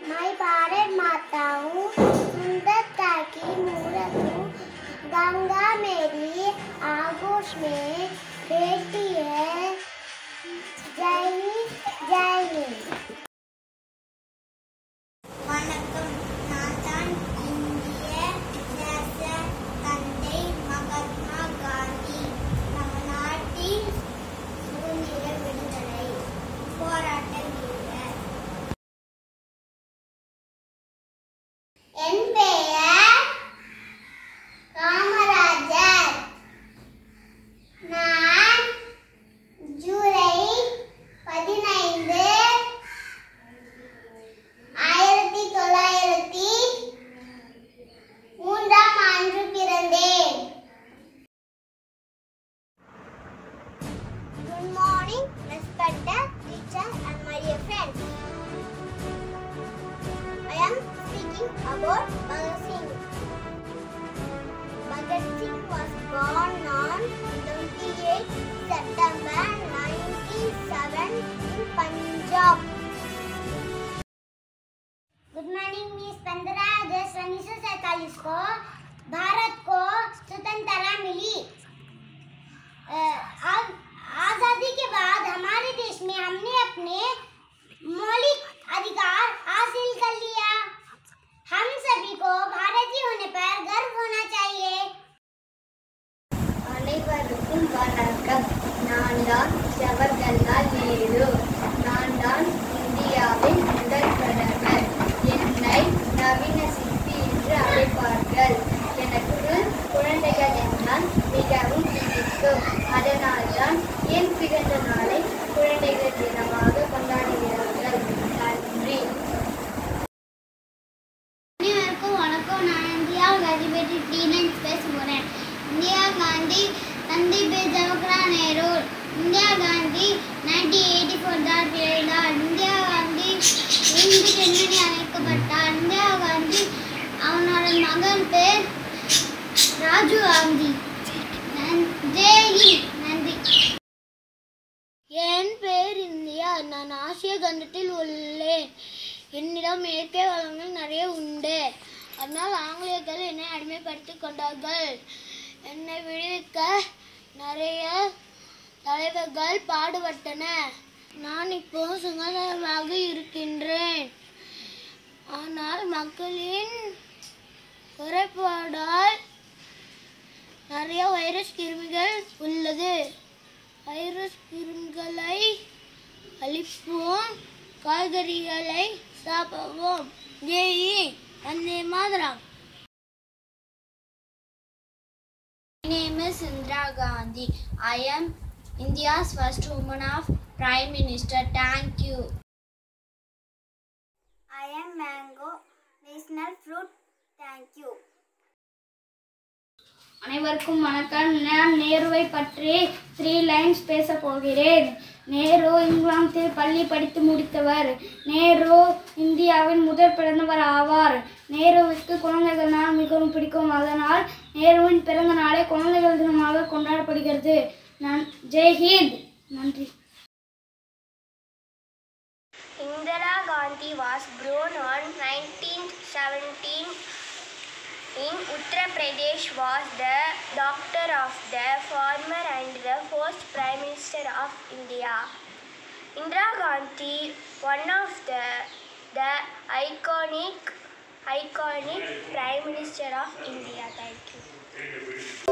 मैं भारत माता हूँ सुंदरता की मूरत हूँ गंगा मेरी आगोश में बेटी है जय हिंद जय हिंद வணக்கம் நான் தான் இந்திய தேச தந்தை மகாத்மா காந்தி நம்ம நாட்டின் சுதந்திர விடுதலை போராட்ட வீரர் என் பெயர் காமராஜர் நான் ஜூலை பதினைந்து ஆயிரத்தி தொள்ளாயிரத்தி மூன்றாம் ஆண்டு பிறந்தேன் good morning respected teacher and my dear friends I am speaking about Bhagat Singh. Bhagat Singh was born on 28 September 1907 in Punjab. Good morning miss पंद्रह अगस्त उन्नीस सौ सैतालीस को भारत को स्वतंत्रता मिली अ, आ- आजादी के बाद हमारे देश में हमने अपने मौलिक अधिकार हासिल कर लिया हम सभी को भारतीय होने पर गर्व होना चाहिए அனைவருக்கும் வணக்கம் நான் தான் ஜவஹர்லால் நேரு நான் தான் இந்தியாவின் முதல் பிரதமர் என்னை நவீன சிற்பி என்று அழைப்பார்கள் எனக்கு குழந்தைகள் என்றால் மிகவும் பிடிக்கும் அதனால்தான் என் பிறந்த நாளை குழந்தைகள் தினமாக கொண்டாடுகிறார்கள் நன்றி அனைவருக்கும் வணக்கம் நான் இந்தியா காந்தி பற்றி டீனன்ஸ் பேச போகிறேன் இந்திரா காந்தி தந்தை பேர் Jawaharlal Nehru Indira Gandhi nineteen eighty four தான் பிறந்தார் இந்திரா காந்தி இந்து பெண்மணி அழைக்கப்பட்டார் இந்திரா காந்தி அவனோட மகன் பேர் ராஜீவ் காந்தி நன்- ஜெய் ஹிந்த். நன்றி என் பேர் இந்தியா நான் ஆசிய கண்டத்தில் உள்ளேன் என்னிடம் இயற்கை வளங்கள் நிறைய உண்டு அதனால் ஆங்கிலேயர்கள் என்னை அடிமைப்படுத்திக் கொண்டார்கள் என்னை விடுவிக்க நிறைய தலைவர்கள் பாடுபட்டன நான் இப்போ சுதந்திரமாக இருக்கின்றேன் ஆனால் மக்களின் குறைபாடால் நிறைய வைரஸ் கிருமிகள் உள்ளது வைரஸ் கிருமிகளை அழிப்போம் காய்கறிகளை சாப்பிடுவோம் ஜெய் வந்தே Mataram My name is Indira Gandhi. I am India's first woman of Prime Minister. Thank you. I am mango national fruit. Thank you. அனைவருக்கும் வணக்கம் நான் நேருவை பற்றி த்ரீ லைன்ஸ் பேச போகிறேன் நேரு இங்கிலாந்தில் பள்ளி படித்து முடித்தவர் நேரு இந்தியாவின் முதல் பிறந்தவர் ஆவார் நேருவுக்கு குழந்தைகள் நாள் மிகவும் பிடிக்கும் அதனால் நேருவின் பிறந்த நாளை குழந்தைகள் தினமாக கொண்டாடப்படுகிறது நான் ஜெய் ஹிந்த் நன்றி Indira Gandhi was born on 1917 in Uttar Pradesh was the doctor of the farmer and the first prime minister of India. Indira Gandhi, one of the the iconic iconic prime minister of India. Thank you.